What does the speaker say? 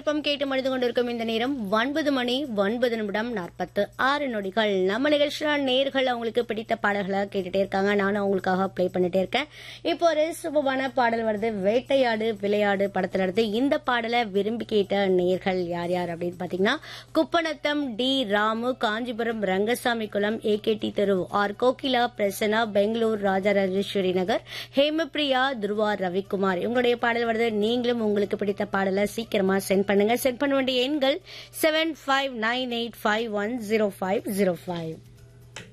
விருப்பம் கேட்டு மனித கொண்டிருக்கும் இந்த நேரம் ஒன்பது மணி ஒன்பது நிமிடம் நாற்பத்து ஆறு நொடிகள் நம்ம நிகழ்ச்சியில நேர்கள் அவங்களுக்கு பிடித்த பாடல்களை கேட்டுட்டே இருக்காங்க நானும் அவங்களுக்காக ப்ளே பண்ணிட்டே இருக்கேன் இப்போ ஒரு சுபமான பாடல் வருது வேட்டையாடு விளையாடு படத்துல இருந்து இந்த பாடலை விரும்பி கேட்ட நேர்கள் யார் யார் அப்படின்னு பாத்தீங்கன்னா குப்பநத்தம் டி ராமு காஞ்சிபுரம் ரங்கசாமி குளம் ஏகேடி தெரு ஆர் கோகிலா பிரசன்னா பெங்களூர் ராஜராஜேஸ்வரி நகர் ஹேமபிரியா துருவா ரவிக்குமார் இவங்களுடைய பாடல் வருது நீங்களும் உங்களுக்கு பிடித்த பாடலை சீக்கிரமா சென்ட் பண்ணுங்க சென்ட் பண்ண வேண்டிய எண்கள் seven five nine eight five one zero five zero five